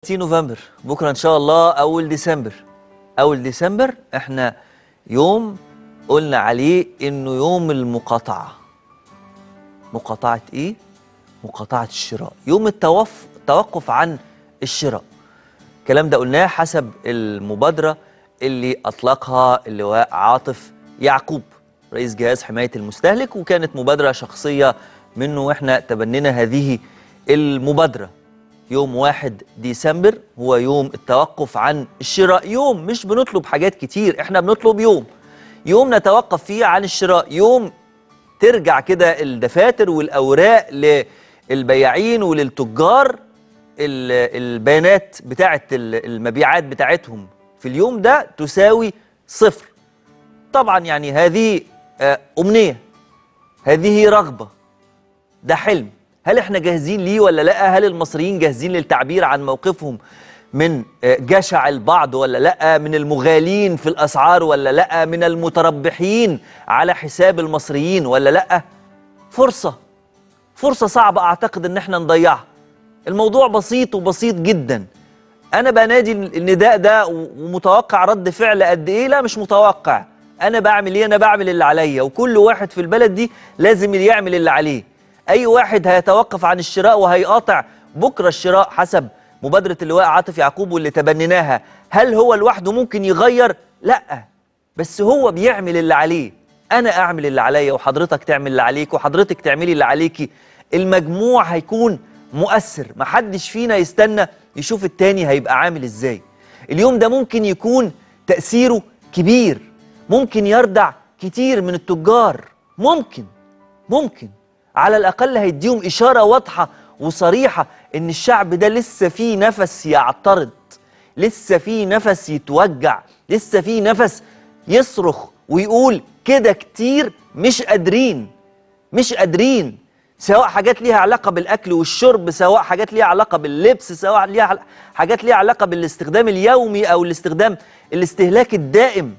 30 نوفمبر بكره ان شاء الله اول ديسمبر اول ديسمبر احنا يوم قلنا عليه انه يوم المقاطعه مقاطعه ايه مقاطعه الشراء يوم التوف التوقف عن الشراء الكلام ده قلناه حسب المبادره اللي اطلقها اللواء عاطف يعقوب رئيس جهاز حمايه المستهلك وكانت مبادره شخصيه منه واحنا تبنينا هذه المبادره يوم 1 ديسمبر هو يوم التوقف عن الشراء يوم مش بنطلب حاجات كتير احنا بنطلب يوم يوم نتوقف فيه عن الشراء يوم ترجع كده الدفاتر والأوراق للبياعين وللتجار ال- البيانات بتاعة ال- المبيعات بتاعتهم في اليوم ده تساوي صفر طبعا يعني هذه آه، أمنية هذه رغبة ده حلم هل احنا جاهزين ليه ولا لا هل المصريين جاهزين للتعبير عن موقفهم من آه، جشع البعض ولا لا من المغالين في الاسعار ولا لا من المتربحين على حساب المصريين ولا لا فرصه فرصه صعبه اعتقد ان احنا نضيعها الموضوع بسيط وبسيط جدا انا بنادي النداء ده و- ومتوقع رد فعل قد ايه لا مش متوقع انا بعمل ايه انا بعمل اللي عليا وكل واحد في البلد دي لازم يعمل اللي عليه اي واحد هيتوقف عن الشراء وهيقاطع بكره الشراء حسب مبادره اللواء عاطف يعقوب واللي تبنيناها هل هو لوحده ممكن يغير لا بس هو بيعمل اللي عليه انا اعمل اللي عليا وحضرتك تعمل اللي عليك وحضرتك تعملي اللي عليكي المجموع هيكون مؤثر محدش فينا يستنى يشوف التاني هيبقى عامل ازاي اليوم ده ممكن يكون تأثيره كبير ممكن يردع كتير من التجار ممكن ممكن على الأقل هيديهم إشارة واضحة وصريحة إن الشعب ده لسه فيه نفس يعترض لسه فيه نفس يتوجع لسه فيه نفس يصرخ ويقول كده كتير مش قادرين مش قادرين سواء حاجات ليها علاقة بالأكل والشرب سواء حاجات ليها علاقة باللبس سواء ليها عل- حاجات ليها علاقة بالاستخدام اليومي أو الاستخدام الاستهلاك الدائم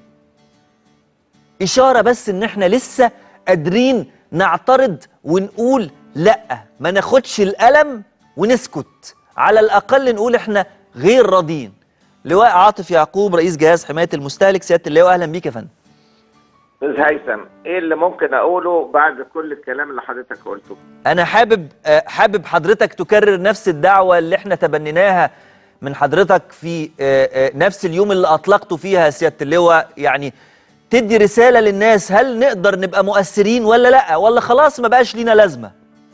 إشارة بس إن إحنا لسه قادرين نعترض ونقول لأ ما ناخدش الألم ونسكت على الأقل نقول إحنا غير راضين لواء عاطف يعقوب رئيس جهاز حماية المستهلك سيادة اللواء أهلا بيك يا فندم استاذ هيثم ايه اللي ممكن اقوله بعد كل الكلام اللي حضرتك قلته انا حابب آه، حابب حضرتك تكرر نفس الدعوه اللي احنا تبنيناها من حضرتك في آه، آه، نفس اليوم اللي اطلقته فيها سياده اللواء يعني تدي رساله للناس هل نقدر نبقى مؤثرين ولا لا ولا خلاص ما بقاش لينا لازمه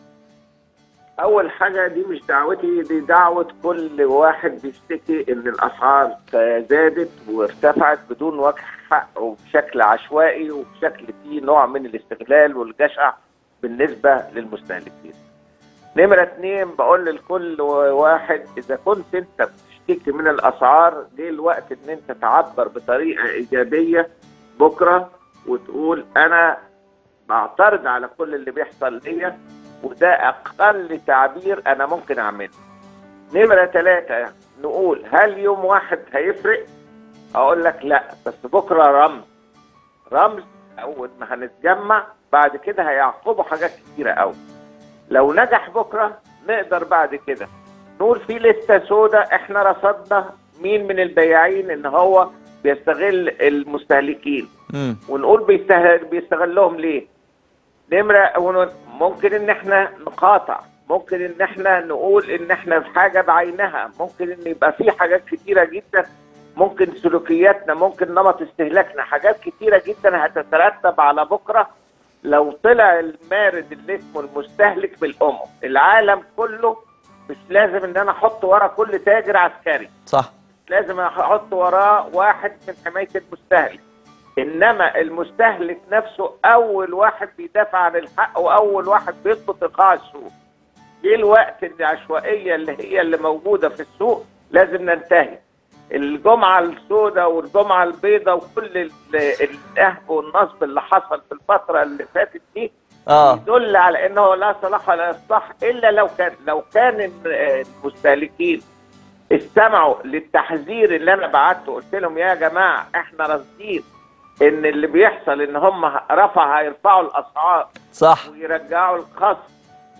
اول حاجه دي مش دعوتي دي دعوه كل واحد بيشتكي ان الاسعار زادت وارتفعت بدون وجه حق وبشكل عشوائي وبشكل فيه نوع من الاستغلال والجشع بالنسبه للمستهلكين نمرة اتنين بقول لكل واحد إذا كنت أنت بتشتكي من الأسعار جه الوقت إن أنت تعبر بطريقة إيجابية بكرة وتقول أنا بعترض على كل اللي بيحصل ليا وده أقل تعبير أنا ممكن أعمله. نمرة ثلاثة نقول هل يوم واحد هيفرق؟ أقول لك لا بس بكرة رمز رمز أول ما هنتجمع بعد كده هيعقبوا حاجات كتيرة أوي. لو نجح بكره نقدر بعد كده نقول في لسته سوداء احنا رصدنا مين من البياعين ان هو بيستغل المستهلكين امم ونقول بيستغل بيستغلهم ليه نمره ون- ممكن ان احنا نقاطع ممكن ان احنا نقول ان احنا في حاجه بعينها ممكن ان يبقى في حاجات كتيره جدا ممكن سلوكياتنا ممكن نمط استهلاكنا حاجات كتيره جدا هتترتب على بكره لو طلع المارد اللي اسمه المستهلك بالامم العالم كله مش لازم ان انا احط ورا كل تاجر عسكري صح لازم احط وراه واحد من حمايه المستهلك انما المستهلك نفسه اول واحد بيدافع عن الحق واول واحد بيضبط ايقاع السوق جه الوقت ان العشوائيه اللي هي اللي موجوده في السوق لازم ننتهي الجمعه السوداء والجمعه البيضاء وكل ال- النهب والنصب اللي حصل في الفتره اللي فاتت دي اه يدل على انه لا صلاح ولا يصلح الا لو كان لو كان ال- المستهلكين استمعوا للتحذير اللي انا بعته قلت لهم يا جماعه احنا راصدين ان اللي بيحصل ان هم رفع هيرفعوا الاسعار صح ويرجعوا الخصم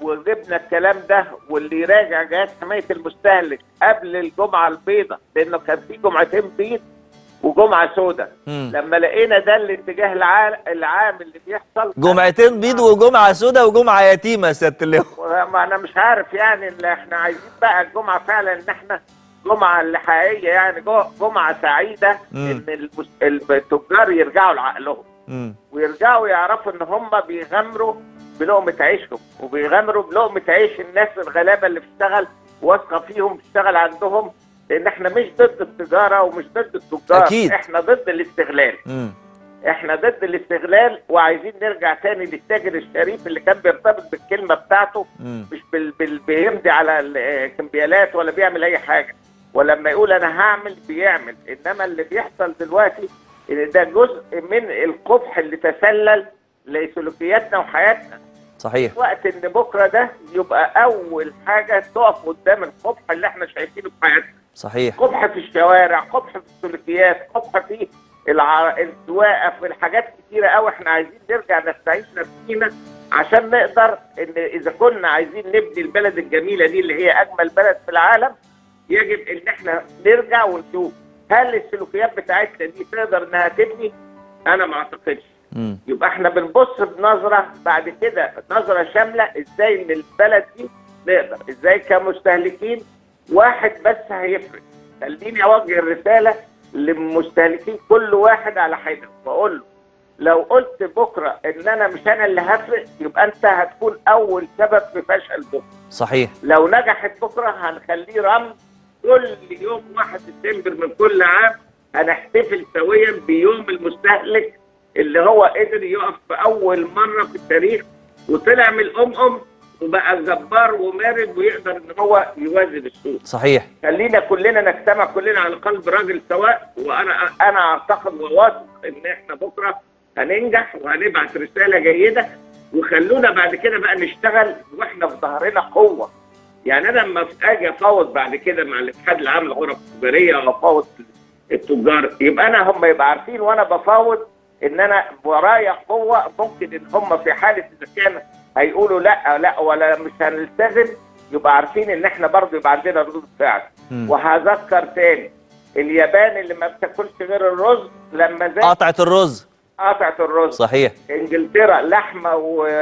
وجبنا الكلام ده واللي يراجع جهاز حمايه المستهلك قبل الجمعه البيضاء لانه كان في جمعتين بيض وجمعه سوداء مم. لما لقينا ده الاتجاه العام, العام اللي بيحصل جمعتين بيض وجمعه سوداء وجمعه يتيمه يا سياده اللواء ما انا مش عارف يعني اللي احنا عايزين بقى الجمعه فعلا ان احنا جمعه اللي حقيقيه يعني جو- جمعه سعيده مم. ان المس- التجار يرجعوا لعقلهم مم. ويرجعوا يعرفوا ان هم بيغامروا بلقمه عيشهم وبيغامروا بلقمه عيش الناس الغلابه اللي بتشتغل واثقه فيهم تشتغل عندهم لان احنا مش ضد التجاره ومش ضد التجار أكيد. احنا ضد الاستغلال مم. احنا ضد الاستغلال وعايزين نرجع تاني للتاجر الشريف اللي كان بيرتبط بالكلمه بتاعته مم. مش بال... بال... بيمضي على الكمبيالات ولا بيعمل اي حاجه ولما يقول انا هعمل بيعمل انما اللي بيحصل دلوقتي ان ده جزء من القبح اللي تسلل لسلوكياتنا وحياتنا صحيح وقت ان بكره ده يبقى اول حاجه تقف قدام القبح اللي احنا شايفينه في حياتنا صحيح قبح في الشوارع قبح في السلوكيات قبح في الع... السواقه في الحاجات كتيره قوي احنا عايزين نرجع نستعيد نفسينا عشان نقدر ان اذا كنا عايزين نبني البلد الجميله دي اللي هي اجمل بلد في العالم يجب ان احنا نرجع ونشوف هل السلوكيات بتاعتنا دي تقدر انها تبني انا ما اعتقدش مم. يبقى احنا بنبص بنظره بعد كده نظره شامله ازاي ان البلد دي نقدر ازاي كمستهلكين واحد بس هيفرق خليني اوجه الرساله للمستهلكين كل واحد على حده واقول له لو قلت بكره ان انا مش انا اللي هفرق يبقى انت هتكون اول سبب في فشل بكره صحيح لو نجحت بكره هنخليه رمز كل يوم 1 سبتمبر من كل عام هنحتفل سويا بيوم المستهلك اللي هو قدر يقف في اول مره في التاريخ وطلع من الام ام وبقى جبار ومارد ويقدر ان هو يوازن السوق صحيح خلينا كلنا نجتمع كلنا على قلب راجل سواء وانا انا اعتقد وواثق ان احنا بكره هننجح وهنبعت رساله جيده وخلونا بعد كده بقى نشتغل واحنا في ظهرنا قوه يعني انا لما اجي افاوض بعد كده مع الاتحاد العام للغرف التجاريه او افاوض التجار يبقى انا هم يبقى عارفين وانا بفاوض ان انا ورايا قوه ممكن ان هم في حاله اذا كان هيقولوا لا لا ولا مش هنلتزم يبقى عارفين ان احنا برضه يبقى عندنا ردود فعل مم. وهذكر تاني اليابان اللي ما بتاكلش غير الرز لما زادت قطعه الرز قطعت الرز صحيح انجلترا لحمه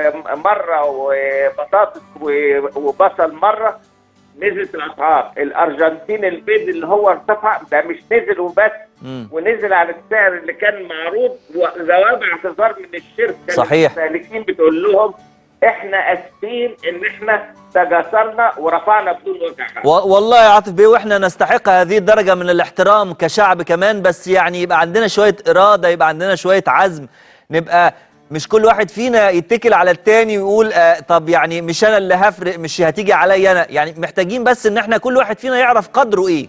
ومره وبطاطس و- وبصل مره نزلت الاسعار الارجنتين البيض اللي هو ارتفع ده مش نزل وبس مم. ونزل على السعر اللي كان معروض وجواب اعتذار من الشركه صحيح. المستهلكين بتقول لهم احنا اسفين ان احنا تجاسرنا ورفعنا بدون وجه حق و- والله يا عاطف بيه واحنا نستحق هذه الدرجه من الاحترام كشعب كمان بس يعني يبقى عندنا شويه اراده يبقى عندنا شويه عزم نبقى مش كل واحد فينا يتكل على التاني ويقول آه طب يعني مش انا اللي هفرق مش هتيجي عليا انا يعني محتاجين بس ان احنا كل واحد فينا يعرف قدره ايه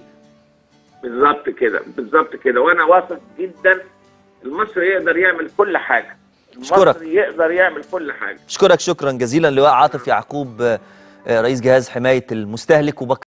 بالظبط كده بالظبط كده وانا واثق جدا المصري يقدر يعمل كل حاجه أشكرك. المصري يقدر يعمل كل حاجه اشكرك شكرا جزيلا لواء عاطف يعقوب آه، آه، رئيس جهاز حمايه المستهلك وبك